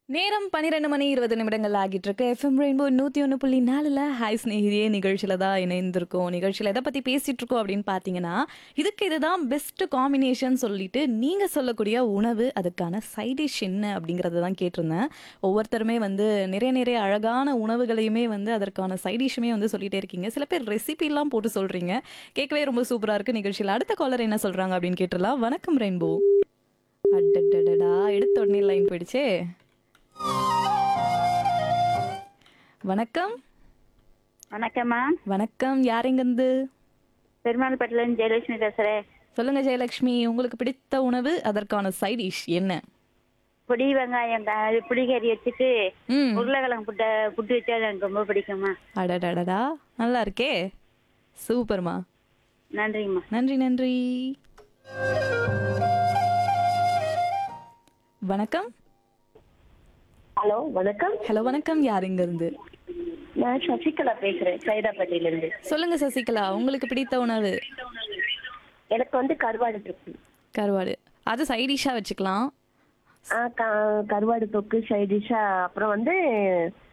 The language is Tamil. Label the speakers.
Speaker 1: நேரம் பன்னிரெண்டு மணி இருபது நிமிடங்கள் ஆகிட்டு இருக்கு எஃப்எம் ரெயின்போ நூற்றி ஒன்று புள்ளி நாலில் ஹாய் ஸ்நேகிதியே நிகழ்ச்சியில் தான் இணைந்திருக்கோம் நிகழ்ச்சியில் எதை பற்றி பேசிகிட்டு இருக்கோம் அப்படின்னு பார்த்தீங்கன்னா இதுக்கு இதுதான் பெஸ்ட் காம்பினேஷன் சொல்லிட்டு நீங்கள் சொல்லக்கூடிய உணவு அதுக்கான சைடிஷ் என்ன அப்படிங்கிறத தான் கேட்டிருந்தேன் ஒவ்வொருத்தருமே வந்து நிறைய நிறைய அழகான உணவுகளையுமே வந்து அதற்கான சைடிஷுமே வந்து சொல்லிட்டே இருக்கீங்க சில பேர் ரெசிபிலாம் போட்டு சொல்கிறீங்க கேட்கவே ரொம்ப சூப்பராக இருக்குது நிகழ்ச்சியில் அடுத்த காலர் என்ன சொல்கிறாங்க அப்படின்னு கேட்டுடலாம் வணக்கம் ரெயின்போ அடடடடா எடுத்த உடனே லைன் போயிடுச்சே வணக்கம்
Speaker 2: வணக்கம்மா
Speaker 1: வணக்கம் யாரெங்கந்து
Speaker 2: பெருமாள்பட்டிலேருந்து ஜெயலட்சுமி பேசுகிறேன்
Speaker 1: சொல்லுங்க ஜெயலட்சுமி உங்களுக்கு பிடித்த உணவு அதற்கான சைடிஷ் என்ன
Speaker 2: பொடி வெங்காயம் க- புளிக்கறி வச்சுட்டு
Speaker 1: ம்
Speaker 2: உருளைக்கிழங்கு புட்டை புட்டு வச்சா எனக்கு ரொம்ப பிடிக்கும்மா
Speaker 1: அடடடடா நல்லா இருக்கே சூப்பர்மா
Speaker 2: நன்றிங்கம்மா
Speaker 1: நன்றி நன்றி வணக்கம்
Speaker 3: ஹலோ வணக்கம்
Speaker 1: ஹலோ வணக்கம் யார் இங்க இருந்து
Speaker 3: நான் சசிகலா பேசுறேன் சைதாப்பேட்டையில இருந்து
Speaker 1: சொல்லுங்க சசிகலா உங்களுக்கு பிடித்த உணவு
Speaker 3: எனக்கு வந்து கருவாடு தொக்கு
Speaker 1: கருவாடு அது சைடிஷா வச்சுக்கலாம்
Speaker 3: ஆ க- கருவாடு தொக்கு சைடிஷா அப்புறம் வந்து